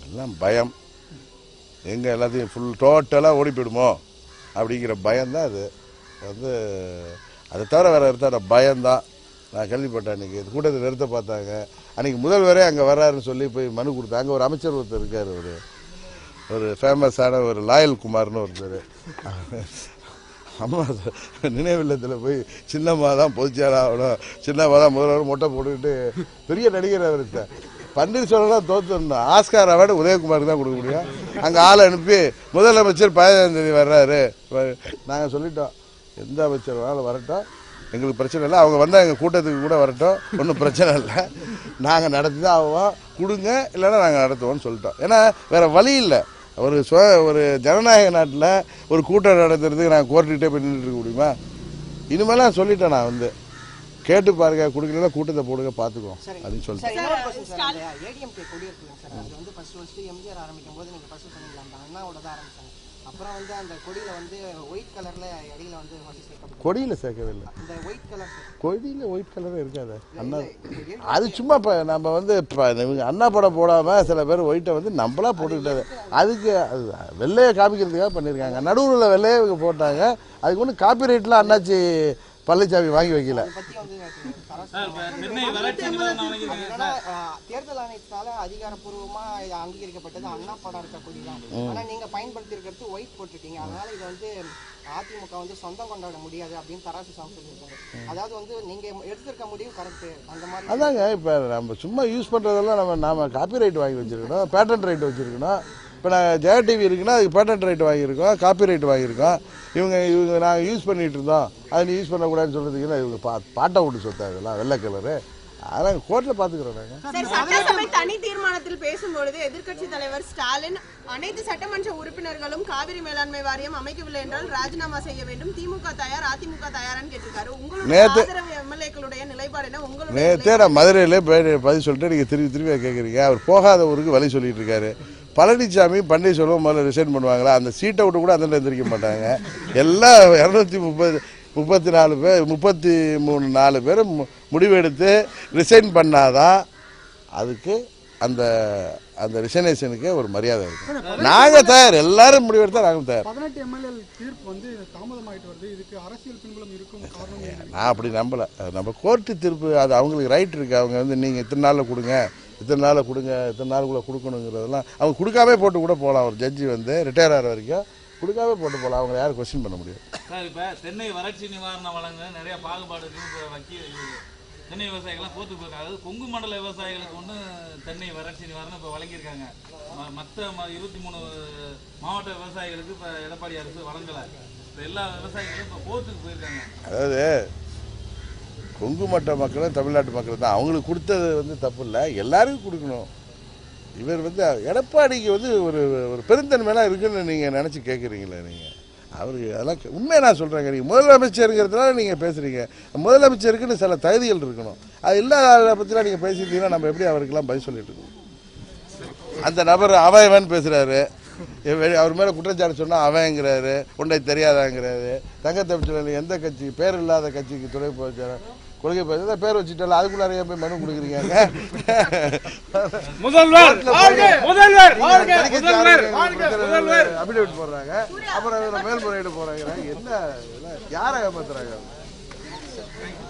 எல்லாம் பயம் எங்கே எல்லாத்தையும் ஃபுல் டோட்டலாக ஓடி போயிடுமோ அப்படிங்கிற பயம்தான் அது வந்து அதை தவிர வேறு இருந்தால் பயம்தான் நான் கேள்விப்பட்டேன் அன்றைக்கி இந்த கூட்டத்தை நிறுத்த பார்த்தாங்க அன்றைக்கி முதல்வரே அங்கே வர்றாருன்னு சொல்லி போய் மனு கொடுத்தாங்க அங்கே ஒரு அமைச்சர் ஒருத்தர் இருக்கார் ஒரு ஒரு ஃபேமஸான ஒரு லாயல் குமார்னு ஒருத்தர் அம்மா நினைவில்லத்தில் போய் சின்னம்மா தான் பொதுச்செயலாளர் ஆகணும் சின்னம்மா தான் முதல்வர் மொட்டை போட்டுக்கிட்டு பெரிய நடிகர் அவர்கிட்ட பன்னீர்செல்வம் தோத்துருந்தோம் ஆஸ்கார் அவார்டு உதயகுமாருக்கு தான் கொடுக்க முடியும் அங்கே ஆளை அனுப்பி முதலமைச்சர் பதினஞ்சாம் தேதி வர்றாரு நாங்கள் சொல்லிட்டோம் எந்த அமைச்சர் வேணாலும் வரட்டும் எங்களுக்கு பிரச்சனை இல்லை அவங்க வந்தால் எங்கள் கூட்டத்துக்கு கூட வரட்டும் ஒன்றும் பிரச்சனை இல்லை நாங்கள் நடத்தி தான் ஆவோம் கொடுங்க இல்லைன்னா நாங்கள் நடத்துவோம்னு சொல்லிட்டோம் ஏன்னா வேறு வழி இல்லை ஒரு சுவ ஒரு ஜனநாயக நாட்டில் ஒரு கூட்டம் நடத்துறதுக்கு நான் கோர்ட்டுக்கிட்டே போய் நின்றுட்டு இருக்க முடியுமா இனிமேலாம் சொல்லிட்டேன் நான் வந்து கேட்டு பாருங்க கொடுக்கல கூட்டத்தை போடுங்க பார்த்துக்குவோம் அப்படின்னு சொல்லிட்டு சார் இன்னொரு கொஸ்டின் சார் அந்த ஏடிஎம்கே கொடி இருக்குல்ல சார் அது வந்து ஃபர்ஸ்ட் ஃபர்ஸ்ட் எம்ஜிஆர் ஆரம்பிக்கும் போது நீங்க ஃபர்ஸ்ட் சொன்னீங்களா அந்த அண்ணாவோட தான் ஆரம்பிச்சாங்க அப்புறம் வந்து அந்த கொடியில வந்து ஒயிட் கலர்ல இடையில வந்து ஃபர்ஸ்ட் சேர்க்கப்படும் கொடியில் சேர்க்கவே இல்லை இந்த ஒயிட் கலர் கொடியில் ஒயிட் கலரே இருக்காது அண்ணா அது சும்மா இப்போ நம்ம வந்து இப்போ இவங்க அண்ணா படம் போடாமல் சில பேர் ஒயிட்டை வந்து நம்மளா போட்டுக்கிட்டது அதுக்கு அது வெள்ளையை காமிக்கிறதுக்காக பண்ணியிருக்காங்க நடுவில் வெள்ளையே இவங்க போட்டாங்க அதுக்கு ஒன்றும் காப்பிரைட்லாம் அண்ணாச்சி பழனிசாமி வாங்கி வைக்கல அதை பத்தி வந்து தரசு சார் இப்ப சென்னை வளர்ச்சி நிறுவனம் வழங்கியிருக்காங்க என்னன்னா ஆஹ், தேர்தல் ஆணையத்தால அதிகாரப்பூர்வமா இது அங்கீகரிக்கப்பட்டது அண்ணா படம் இருக்க கொடி தான் ஆனா நீங்க பயன்படுத்தி இருக்கிறது ஒயிட் போட்டிருக்கீங்க அதனால இது வந்து அதிமுக வந்து சொந்தம் கொண்டாட முடியாது அப்படின்னு தராசு சாமி சொல்லியிருக்காரு அதாவது வந்து நீங்க எடுத்திருக்க முடிவு கரெக்ட் அந்த மாதிரி அதாங்க இப்போ நம்ம சும்மா யூஸ் பண்ணுறதெல்லாம் நம்ம நாம காப்பிரைட் வாங்கி வச்சுருக்கணும் பேட்டன் ரைட் வச்சுருக்கணும் இப்போ நான் ஜெயா டிவி இருக்குன்னா அதுக்கு பேட்டன் ரைட் வாங்கியிருக்கோம் காப்பிரைட் வாங்கியிருக்கோம் இவங்க இவங்க நாங்கள் யூஸ் பண்ணிகிட்டு இருந்தோம் அதை நீ யூஸ் பண்ணக்கூடாதுன்னு சொல்கிறதுக்கு இவங்க பா பாட்டை விட்டு சொத்தா இதெல்லாம் வெள்ளை கலரு அதெல்லாம் கோர்ட்டில் பார்த்துக்குறோம் நாங்கள் சார் சட்டசபை தனி தீர்மானத்தில் பேசும்பொழுது எதிர்க்கட்சி தலைவர் ஸ்டாலின் அனைத்து சட்டமன்ற உறுப்பினர்களும் காவிரி மேலாண்மை வாரியம் அமைக்கவில்லை என்றால் ராஜினாமா செய்ய வேண்டும் திமுக தயார் அதிமுக தயாரான்னு கேட்டிருக்காரு உங்களுடைய நேத்து- ஆதரவு எம்எல்ஏக்களுடைய நிலைப்பாடு என்ன உங்களுடைய நேற்றே நான் மதுரையில் பதில் சொல்லிட்டு நீங்கள் திருப்பி திருப்பி கேட்குறீங்க அவர் போகாத ஊருக்கு வழி சொல்லிட்டு இருக்காரு பழனிசாமி பன்னீர்செல்வம் முதல்ல ரிசைன் பண்ணுவாங்களா அந்த சீட்டை விட்டு கூட அந்த எந்திரிக்க மாட்டாங்க எல்லாம் இரநூத்தி முப்பது முப்பத்தி நாலு பேர் முப்பத்தி மூணு நாலு பேர் மு- முடிவெடுத்து ரிசைன் பண்ணாதான் அதுக்கு அந்த அந்த ரிசைனேஷனுக்கு ஒரு மரியாதை இருக்கும் நாங்கள் தயார் எல்லாரும் முடிவெடுத்தா நாங்கள் தயார் பதினெட்டு எம்எல்ஏ தீர்ப்பு வந்து தாமதமாயிட்டு வருது இதுக்கு அரசியல் பின்புலம் இருக்கும் காரணம் என்ன? நான் அப்படி நம்பலை அது நம்ம கோர்ட்டு தீர்ப்பு அது அவங்களுக்கு ரைட் இருக்குது அவங்க வந்து நீங்கள் இத்தனை நாளில் கொடுங்க இத்தனை நாளில் கொடுங்க இத்தனை நாளுக்குள்ளே கொடுக்கணுங்கிறதெல்லாம் அவங்க கொடுக்காம போட்டு கூட போகலாம் ஒரு ஜட்ஜி வந்து ரிட்டையர் ஆகிற வரைக்கும் கொடுக்காம போட்டு போகலாம் அவங்க யாரும் கொஸ்டின் பண்ண முடியும் சார் இப்ப தென்னை வறட்சி நிவாரணம் வழங்க நிறைய பாகுபாடு இருக்கு இப்ப வக்கீல் இது தென்னை விவசாயிகள்லாம் தோத்து போயிருக்காங்க அதாவது கொங்கு மண்டல விவசாயிகளுக்கு ஒன்று தென்னை வறட்சி நிவாரணம் இப்போ வழங்கியிருக்காங்க ம- மத்த ம இருபத்தி மூணு மாவட்ட விவசாயிகளுக்கு இப்போ எடப்பாடி அரசு வழங்கலை இப்போ எல்லா விவசாயிகளும் இப்போ கோர்ட்டுக்கு போயிருக்காங்க அதாவது கொங்கு மட்ட மக்களும் தமிழ்நாட்டு மக்களும் தான் அவங்களுக்கு கொடுத்தது வந்து தப்பு இல்லை எல்லாருக்கும் கொடுக்கணும் இவர் வந்து எடப்பாடிக்கு வந்து ஒரு ஒரு பெருந்தன்மைலாம் இருக்குன்னு நீங்கள் நினச்சி கேட்குறீங்களே நீங்கள் அவருக்கு அதெல்லாம் கே- உண்மையை நான் சொல்கிறேங்க நீங்கள் முதலமைச்சருங்கிறதுனால நீங்கள் பேசுகிறீங்க முதலமைச்சருக்குன்னு சில தகுதிகள் இருக்கணும் அது இல்லாத பற்றிலாம் நீங்கள் பேசியிருந்தீங்கன்னா நம்ம எப்படி அவருக்கெல்லாம் பதில் சொல்லிட்டு இருக்கோம் அந்த நபர் அவன் பேசுகிறாரு அவர் மேலே குற்றச்சாட்டு சொன்னால் அவங்கிறாரு உண்டை தெரியாதாங்கிறாரு தங்கத்தமிழ்ச்சல் எந்த கட்சி பேர் இல்லாத கட்சிக்கு துணை போச்சு கொள்கை போச்சு பேர் வச்சுட்டால அதுக்குள்ளார ஏன் போய் மனு கொடுக்குறீங்க முதல்வர் முதல்வர் முதல்வர் அபிடேவிட் போடுறாங்க அப்புறம் இவரை மேல்முறையீடு போறாங்க என்ன இதெல்லாம் யாரை ஏமாத்துறாங்க